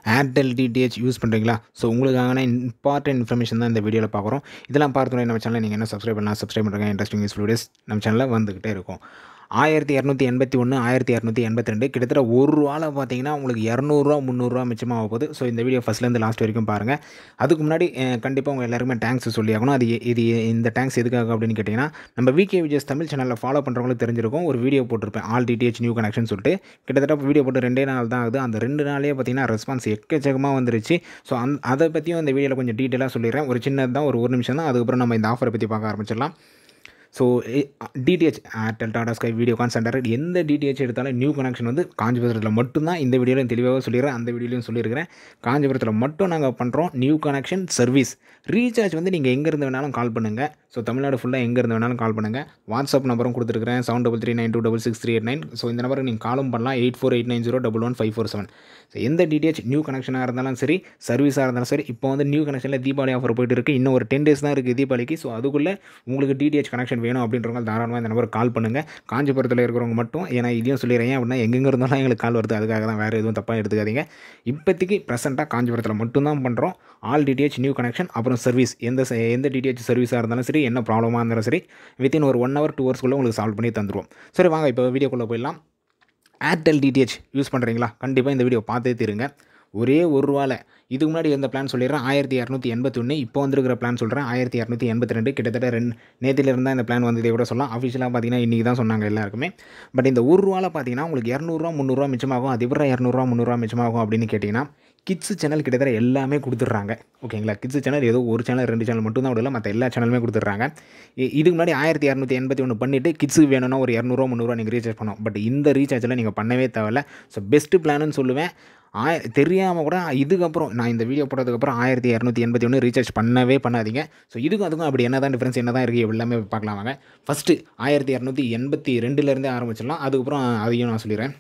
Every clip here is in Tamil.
ஏர்டெல் டிடிஹெச் யூஸ் பண்ணுறீங்களா ஸோ உங்களுக்கான இம்பார்ட்டன்ட் இன்ஃபர்மேஷன் தான் இந்த வீடியோவில் பார்க்குறோம் இதெல்லாம் பார்த்துட்டு நம்ம சேனலை நீங்கள் என்ன சப்ஸ்கிரைப் பண்ணலாம் சப்ஸ்கிரைப் பண்ணுறேன் இன்ட்ரெஸ்டிங் யூஸ்ஃபுல் வீடியோஸ் நம்ம சேனலில் வந்துக்கிட்டே இருக்கும் ஆயிரத்தி இரநூத்தி எண்பத்தி ஒன்று ஆயிரத்தி இரநூத்தி எண்பத்தி ரெண்டு கிட்டத்தட்ட ஒரு ரூபாவில் பார்த்தீங்கன்னா உங்களுக்கு இரநூறுவா முந்நூறுரூவா மிச்சமாக போகுது ஸோ இந்த வீடியோ ஃபஸ்ட்லேருந்து லாஸ்ட் வரைக்கும் பாருங்கள் அதுக்கு முன்னாடி கண்டிப்பாக உங்கள் எல்லாருக்குமே தேங்க்ஸ் சொல்லி ஆகணும் அது எ- இது இந்த தேங்க்ஸ் எதுக்காக அப்படின்னு கேட்டிங்கன்னா நம்ம விகே விஜயஸ் தமிழ் சேனலில் ஃபாலோ பண்ணுறவங்களுக்கு தெரிஞ்சிருக்கும் ஒரு வீடியோ போட்டிருப்பேன் ஆல் டிடிஹெச் நியூ கனெக்ஷன் சொல்லிட்டு கிட்டத்தட்ட வீடியோ போட்டு ரெண்டே நாள் தான் ஆகுது அந்த ரெண்டு நாளே பார்த்தீங்கன்னா ரெஸ்பான்ஸ் எக்கச்சக்கமாக வந்துருச்சு ஸோ அந் அதை பற்றியும் இந்த வீடியோவில் கொஞ்சம் டீட்டெயிலாக சொல்லிடுறேன் ஒரு சின்னது தான் ஒரு ஒரு நிமிஷம் தான் அதுக்கப்புறம் நம்ம இந்த ஆஃபரை பற்றி பார்க்க ஆரம்பிச்சிடலாம் so DTH Airtel Tata Sky Videocon centre எந்த டிடிஹெச் எடுத்தாலும் நியூ கனெக்ஷன் வந்து காஞ்சிபுரத்தில் மட்டும்தான் இந்த வீடியோலையும் தெளிவாக சொல்லிடுறேன் அந்த வீடியோலையும் சொல்லியிருக்கிறேன் காஞ்சிபுரத்தில் மட்டும் நாங்கள் பண்ணுறோம் நியூ கனெக்ஷன் சர்வீஸ் ரீசார்ஜ் வந்து நீங்கள் எங்கேருந்து வேணாலும் கால் பண்ணுங்கள் ஸோ தமிழ்நாடு ஃபுல்லாக எங்கேருந்து வேணாலும் கால் பண்ணுங்கள் வாட்ஸ்அப் நம்பரும் கொடுத்துருக்கிறேன் seven double three nine two double six three eight nine so இந்த நம்பருக்கு நீங்கள் காலும் பண்ணலாம் eight four eight nine zero double one five four seven so எந்த டிடிஹெச் நியூ கனெக்ஷனாக இருந்தாலும் சரி சர்வீஸாக இருந்தாலும் சரி இப்போ வந்து நியூ கனெக்ஷனில் தீபாவளி ஆஃபர் போயிட்டு இருக்குது இன்னும் ஒரு டென் டேஸ் தான் இருக்குது தீபாவளிக்கு ஸோ அதுக்குள்ளே உங்களுக்கு டிடிஹெச் கனெக்ஷன் வேணும் அப்படின்றவங்க தாராளமாக இந்த நம்பருக்கு கால் பண்ணுங்கள் காஞ்சிபுரத்தில் இருக்கிறவங்க மட்டும் ஏன்னா இதையும் சொல்லிடுறேன் ஏன் அப்படின்னா எங்கெங்க இருந்தாலும் எங்களுக்கு கால் வருது அதுக்காக தான் வேறு எதுவும் தப்பாக எடுத்துக்காதீங்க இப்போதைக்கு ப்ரெசென்ட்டாக காஞ்சிபுரத்தில் மட்டும்தான் பண்ணுறோம் ஆல் டிடிஹெச் நியூ கனெக்ஷன் அப்புறம் சர்வீஸ் எந்த ச- எந்த டிடிஹெச் சர்வீஸாக இருந்தாலும் சரி என்ன ப்ராப்ளமாக இருந்தாலும் சரி வித்தின் ஒரு ஒன் ஹவர் டூ ஹவர்ஸ்க்குள்ளே உங்களுக்கு சால்வ் பண்ணி தந்துருவோம் சரி வாங்க இப்போ வீடியோக்குள்ளே போயிடலாம் ஏர்டெல் டிடிஹெச் யூஸ் பண்ணுறீங்களா கண்டிப்பாக இந்த வீடியோ பார்த்தே தீருங்க ஒரே ஒரு ரூபாவில் இதுக்கு முன்னாடி இருந்த பிளான் சொல்லிடுறேன் ஆயிரத்தி இரநூத்தி எண்பத்தி ஒன்று இப்போ வந்திருக்கிற பிளான் சொல்கிறேன் ஆயிரத்தி இரநூத்தி எண்பத்தி ரெண்டு கிட்டத்தட்ட ரெண்டு நேத்திலிருந்து தான் இந்த பிளான் வந்ததே கூட சொல்லலாம் அஃபிஷியலாக பார்த்தீங்கன்னா இன்றைக்கி தான் சொன்னாங்க எல்லாருக்குமே பட் இந்த ஒரு ரூபாவில் பார்த்தீங்கன்னா உங்களுக்கு இரநூறுவா முந்நூறுரூவா மிச்சமாகும் அது எப்படி இரநூறுவா முந்நூறுரூவா மிச்சமாகும் அப்படின்னு கேட்டிங்கன்னா கிட்ஸ் சேனல் கிட்டத்தட்ட எல்லாமே கொடுத்துட்றாங்க ஓகேங்களா கிட்ஸ் சேனல் ஏதோ ஒரு சேனல் ரெண்டு சேனல் மட்டும் தான் விடல மற்ற எல்லா சேனலுமே கொடுத்துட்றாங்க இ- இதுக்கு முன்னாடி ஆயிரத்தி இரநூத்தி எண்பத்தி ஒன்று பண்ணிவிட்டு கிட்ஸுக்கு வேணும்னா ஒரு இரநூறுவா முந்நூறுவா நீங்கள் ரீசார்ஜ் பண்ணோம் பட் இந்த ரீசார்ஜில் நீங்கள் பண்ணவே தேவையில்ல ஸோ பெஸ்ட்டு பிளான்னு சொல்லுவேன் ஆய தெரியாமல் கூட இதுக்கப்புறம் நான் இந்த வீடியோ போட்டதுக்கப்புறம் ஆயிரத்தி இரநூத்தி எண்பத்தி ஒன்று ரீசார்ஜ் பண்ணவே பண்ணாதீங்க ஸோ இதுக்கும் அதுக்கும் அப்படி என்ன தான் டிஃப்ரென்ஸ் என்ன தான் இருக்குது எல்லாமே பார்க்கலாம் வாங்க ஃபஸ்ட்டு ஆயிரத்தி இரநூத்தி எண்பத்தி ரெண்டுலேருந்தே ஆரம்பிச்சிடலாம் அதுக்கப்புறம் அதையும் நான் சொல்லிடுறேன்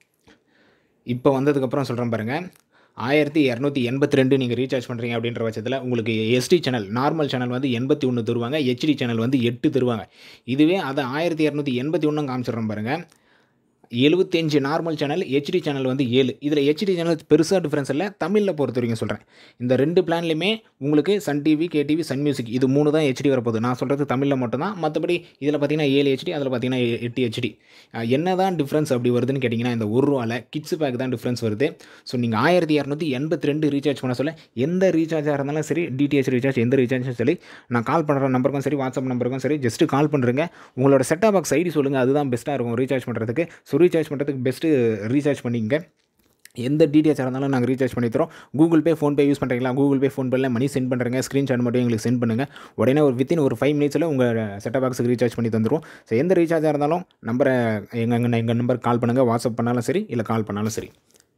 இப்போ வந்ததுக்கப்புறம் சொல்கிறேன் பாருங்கள் ஆயிரத்தி இரநூத்தி எண்பத்தி ரெண்டு நீங்கள் ரீசார்ஜ் பண்ணுறீங்க அப்படின்ற பட்சத்தில் உங்களுக்கு எஸ்டி சேனல் நார்மல் சேனல் வந்து எண்பத்தி ஒன்று தருவாங்க ஹெச்டி சேனல் வந்து எட்டு தருவாங்க இதுவே அதை ஆயிரத்தி இரநூத்தி எண்பத்தி ஒன்றும் காமிச்சிடுறோம் பாருங்கள் எழுபத்தஞ்சு நார்மல் சேனல் ஹெச்டி சேனல் வந்து ஏழு இதில் ஹெச்டி சேனல் பெருசாக டிஃப்ரென்ஸ் இல்லை தமிழில் பொறுத்த வரைக்கும் சொல்கிறேன் இந்த ரெண்டு பிளான்லையுமே உங்களுக்கு சன் டிவி கேடிவி சன் மியூசிக் இது மூணு தான் ஹெச்டி வரப்போகுது நான் சொல்கிறது தமிழில் மட்டும்தான் மற்றபடி இதில் பார்த்தீங்கன்னா ஏழு ஹெச்டி அதில் பார்த்தீங்கன்னா எ- எட்டு ஹெச்டி என்ன தான் டிஃப்ரென்ஸ் அப்படி வருதுன்னு கேட்டிங்கன்னா இந்த ஒரு ரூபாவில் கிட்ஸ் பேக் தான் டிஃப்ரென்ஸ் வருது ஸோ நீங்கள் ஆயிரத்தி இரநூத்தி எண்பத்தி ரெண்டு ரீசார்ஜ் பண்ண சொல்ல எந்த ரீசார்ஜாக இருந்தாலும் சரி டிடிஹெச் ரீசார்ஜ் எந்த ரீசார்ஜும் சரி நான் கால் பண்ணுற நம்பருக்கும் சரி வாட்ஸ்அப் நம்பருக்கும் சரி ஜஸ்ட்டு கால் பண்ணுறேங்க உங்களோட செட்டாக பாக்ஸ் ஐடி சொல்லுங்கள் அதுதான் பெஸ்ட்டாக இருக்கும் ரீசார்ஜ் பண்ணுறதுக்கு ஸோ ரீசார்ஜ் பண்ணுறதுக்கு பெஸ்ட்டு ரீசார்ஜ் பண்ணிக்கங்க எந்த டீட்டெயில்ஸாக இருந்தாலும் நாங்கள் ரீசார்ஜ் பண்ணி தரோம் கூகுள் பே ஃபோன்பே யூஸ் பண்ணுறீங்களா கூகுள் பே ஃபோன்பேல மணி சென்ட் பண்ணுறேங்க ஸ்க்ரீன்ஷாட் மட்டும் எங்களுக்கு சென்ட் பண்ணுங்கள் உடனே ஒரு வித்தின் ஒரு ஃபைவ் மினிட்ஸில் உங்கள் செட்டப் பாக்ஸுக்கு ரீசார்ஜ் பண்ணி தந்துடும் ஸோ எந்த ரீசார்ஜாக இருந்தாலும் நம்பரை எங்கள் எங்கள் நம்பர் கால் பண்ணுங்கள் வாட்ஸ்அப் பண்ணாலும் சரி இல்லை கால் பண்ணாலும் சரி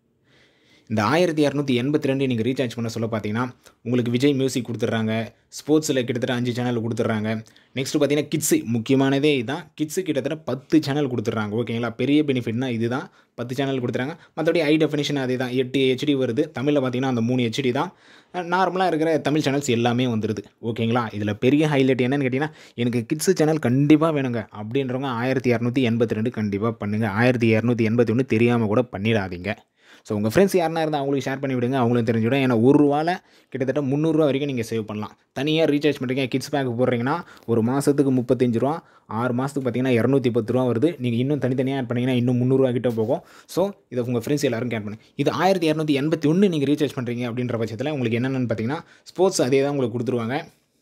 இந்த ஆயிரத்தி இரநூத்தி எண்பத்தி ரெண்டு நீங்கள் ரீசார்ஜ் பண்ண சொல்ல பார்த்தீங்கன்னா உங்களுக்கு விஜய் மியூசிக் கொடுத்துட்றாங்க ஸ்போர்ட்ஸில் கிட்டத்தட்ட அஞ்சு சேனல் கொடுத்துட்றாங்க நெக்ஸ்ட் பார்த்தீங்கன்னா கிட்ஸு முக்கியமானதே இதுதான் கிட்ஸு கிட்டத்தட்ட பத்து சேனல் கொடுத்துட்றாங்க ஓகேங்களா பெரிய பெனிஃபிட்னா இதுதான் பத்து சேனல் கொடுத்துறாங்க மற்றபடி ஹை டெஃபினேஷன் அதே தான் எட்டு ஹெச்டி வருது தமிழில் பார்த்தீங்கன்னா அந்த மூணு ஹெச்டி தான் நார்மலாக இருக்கிற தமிழ் சேனல்ஸ் எல்லாமே வந்துடுது ஓகேங்களா இதில் பெரிய ஹைலைட் என்னன்னு கேட்டிங்கன்னா எனக்கு கிட்ஸு சேனல் கண்டிப்பாக வேணுங்க அப்படின்றவங்க ஆயிரத்தி இரநூத்தி எண்பத்தி ரெண்டு கண்டிப்பாக பண்ணுங்கள் ஆயிரத்தி இரநூத்தி எண்பத்தி ஒன்று தெரியாமல் கூட பண்ணிடாதீங்க ஸோ உங்கள் ஃப்ரெண்ட்ஸ் யாருனா இருந்தால் அவங்களுக்கு ஷேர் பண்ணி விடுங்க அவங்களும் தெரிஞ்சுவிடும் ஏன்னா ஒரு ரூபாவில் கிட்டத்தட்ட முந்நூறுரூவா வரைக்கும் நீங்கள் சேவ் பண்ணலாம் தனியாக ரீசார்ஜ் பண்ணுறீங்க கிட்ஸ் பேக் போடுறீங்கன்னா ஒரு மாதத்துக்கு முப்பத்தஞ்சு ரூபா ஆறு மாதத்துக்கு பார்த்தீங்கன்னா இரநூத்தி பத்து ரூபா வருது நீங்கள் இன்னும் தனித்தனியாக ஆட் பண்ணிங்கன்னா இன்னும் முந்நூறுரூவா கிட்ட போகும் ஸோ இதை உங்கள் ஃப்ரெண்ட்ஸ் எல்லாரும் கேட் பண்ணுங்க இது ஆயிரத்தி இரநூத்தி எண்பத்தி ஒன்று நீங்கள் ரீசார்ஜ் பண்ணுறீங்க அப்படின்ற பட்சத்தில் உங்களுக்கு என்னென்னு பார்த்தீங்கன்னா ஸ்போர்ட்ஸ் அதே தான் உங்களுக்கு கொடுத்துருவாங்க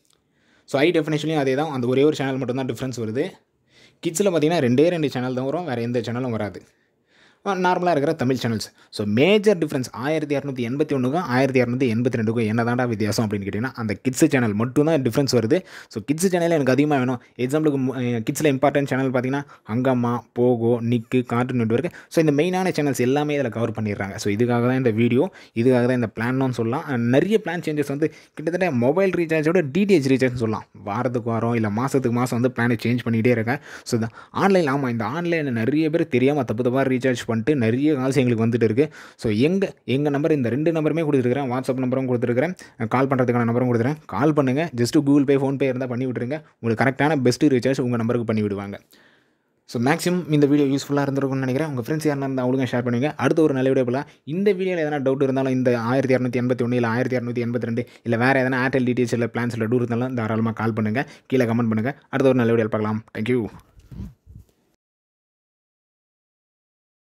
ஸோ ஹை டெஃபினேஷன்லையும் அதே தான் அந்த ஒரே ஒரு சேனல் மட்டும்தான் டிஃப்ரென்ஸ் வருது கிட்ஸில் பார்த்தீங்கன்னா ரெண்டே ரெண்டு சேனல் தான் வரும் வேறு எந்த சேனலும் வராது நார்மலாக இருக்கிற Tamil channels so major difference ஆயிரத்தி இரநூத்தி எண்பத்தி ஒன்றுக்கும் ஆயிரத்தி இரநூத்தி எண்பத்தி ரெண்டுக்கும் என்ன தாண்டா வித்தியாசம் அப்படின்னு கேட்டிங்கன்னா அந்த கிட்ஸ் சேனல் மட்டும் தான் டிஃப்ரென்ஸ் வருது ஸோ கிட்ஸ் சேனல் எனக்கு அதிகமாக வேணும் எக்ஸாம்பிளுக்கு கிட்ஸில் இம்பார்ட்டன்ட் சேனல் பார்த்தீங்கன்னா ஹங்கம்மா போகோ நிக்கு கார்ட்டூன் நெட்வொர்க் ஸோ இந்த மெயினான சேனல்ஸ் எல்லாமே இதில் கவர் பண்ணிடுறாங்க ஸோ இதுக்காக தான் இந்த வீடியோ இதுக்காக தான் இந்த பிளான்னு சொல்லலாம் அஹ் நிறைய பிளான் சேஞ்சஸ் வந்து கிட்டத்தட்ட மொபைல் ரீசார்ஜோட டிடிஹெச் ரீசார்ஜ் சொல்லலாம் வாரத்துக்கு வாரம் இல்லை மாதத்துக்கு மாதம் வந்து பிளானை சேஞ்ச் பண்ணிகிட்டே இருக்கேன் ஸோ இந்த ஆன்லைன் ஆமாம் இந்த ஆன்லைனில் நிறைய பேர் தெரியாமல் தப்பு தப்பாக ரீசார்ஜ் பண்ணிட்டு நிறைய கால்ஸ் எங்களுக்கு வந்துட்டு இருக்குது ஸோ எங்கள் எங்கள் நம்பர் இந்த ரெண்டு நம்பருமே கொடுத்துருக்கிறேன் வாட்ஸ்அப் நம்பரும் கொடுத்துருக்கிறேன் கால் பண்ணுறதுக்கான நம்பரும் கொடுத்துருக்கேன் கால் பண்ணுங்கள் ஜஸ்ட்டு கூகுள் பே ஃபோன்பே இருந்தால் பண்ணி விட்ருங்க உங்களுக்கு கரெக்டான பெஸ்ட்டு ரீசார்ஜ் உங்கள் நம்பருக்கு பண்ணி விடுவாங்க ஸோ மேக்ஸிமம் இந்த வீடியோ யூஸ்ஃபுல்லாக இருந்திருக்கும்னு நினைக்கிறேன் உங்கள் ஃப்ரெண்ட்ஸ் யாரா இருந்தால் அவங்களுக்கும் ஷேர் பண்ணுங்க அடுத்த ஒரு நல்ல வீடியோ போல இந்த வீடியோவில் எதனா டவுட் இருந்தாலும் இந்த ஆயிரத்தி இரநூத்தி எண்பத்தி ஒன்று இல்லை ஆயிரத்தி இரநூத்தி எண்பத்தி ரெண்டு இல்லை வேறு எதனா ஏர்டெல் டீட்டெயில்ஸ் இல்லை பிளான்ஸ் இல்லை டூர் இருந்தாலும் தாராளமாக கால் பண்ணுங்கள் கீழே கமெண்ட் பண்ணுங்கள் அடுத்த ஒரு நல்ல வீடியோ பார்க்கலாம் தேங்க்யூ